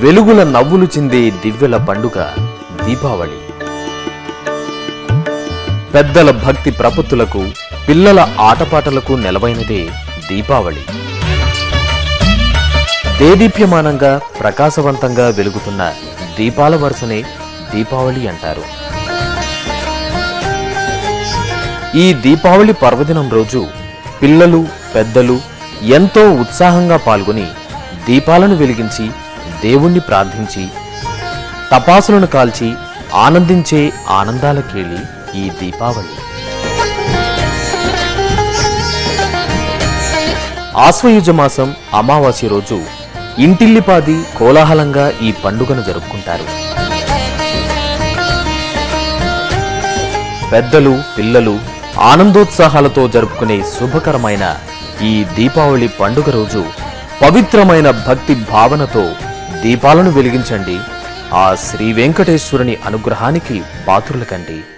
వెలుగుల నవ్వులు చిందే దివ్యల పండుగ దీపావళి పెద్దల భక్తి ప్రపత్తులకు పిల్లల ఆటపాటలకు నెలవైనదే దీపావళి దేదీప్యమానంగా ప్రకాశవంతంగా వెలుగుతున్న దీపాల వరుసనే దీపావళి అంటారు ఈ దీపావళి పర్వదినం రోజు పిల్లలు పెద్దలు ఎంతో ఉత్సాహంగా పాల్గొని దీపాలను వెలిగించి దేవుణ్ణి ప్రార్థించి తపాసులను కాల్చి ఆనందించే ఆనందాల కేళి ఈ దీపావళి ఆశ్వయుజ మాసం అమావాస్య రోజు ఇంటిల్లిపాది కోలాహలంగా ఈ పండుగను జరుపుకుంటారు పెద్దలు పిల్లలు ఆనందోత్సాహాలతో జరుపుకునే శుభకరమైన ఈ దీపావళి పండుగ రోజు పవిత్రమైన భక్తి భావనతో దీపాలను వెలిగించండి ఆ శ్రీ వెంకటేశ్వరుని అనుగ్రహానికి పాత్రుల కండి